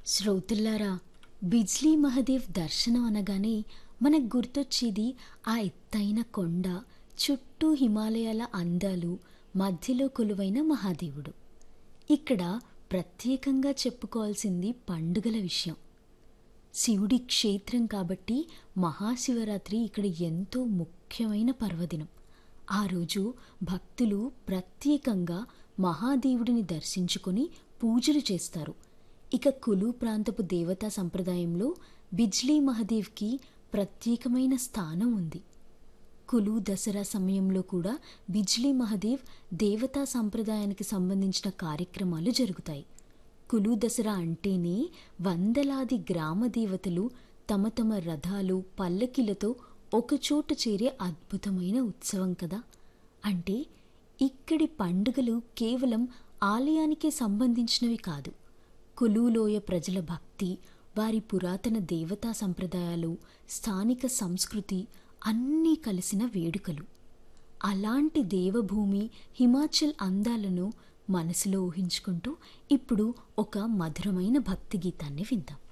శ్రోతల్లారా బిజ్లీ మహదేవ్ దర్శనం అనగానే మనకు గుర్తొచ్చేది ఆ ఎత్తైన కొండ చుట్టూ హిమాలయాల అందాలు మధ్యలో కొలువైన మహాదేవుడు ఇక్కడ ప్రత్యేకంగా చెప్పుకోవాల్సింది పండుగల విషయం శివుడి క్షేత్రం కాబట్టి మహాశివరాత్రి ఇక్కడ ఎంతో ముఖ్యమైన పర్వదినం ఆ రోజు భక్తులు ప్రత్యేకంగా మహాదేవుడిని దర్శించుకొని పూజలు చేస్తారు ఇక కులు ప్రాంతపు దేవతా సంప్రదాయంలో బిజ్లీ మహదేవ్కి ప్రత్యేకమైన స్థానం ఉంది కులు దసరా సమయంలో కూడా బిజ్లీ మహదేవ్ దేవతా సంప్రదాయానికి సంబంధించిన కార్యక్రమాలు జరుగుతాయి కులు దసరా అంటేనే వందలాది గ్రామ దేవతలు తమ తమ రథాలు పల్లకిలతో ఒకచోట చేరే అద్భుతమైన ఉత్సవం కదా అంటే ఇక్కడి పండుగలు కేవలం ఆలయానికే సంబంధించినవి కాదు కులులోయ ప్రజల భక్తి వారి పురాతన దేవతా సంప్రదాయాలు స్థానిక సంస్కృతి అన్నీ కలిసిన వేడుకలు అలాంటి దేవభూమి హిమాచల్ అందాలను మనసులో ఊహించుకుంటూ ఇప్పుడు ఒక మధురమైన భక్తి గీతాన్ని విందాం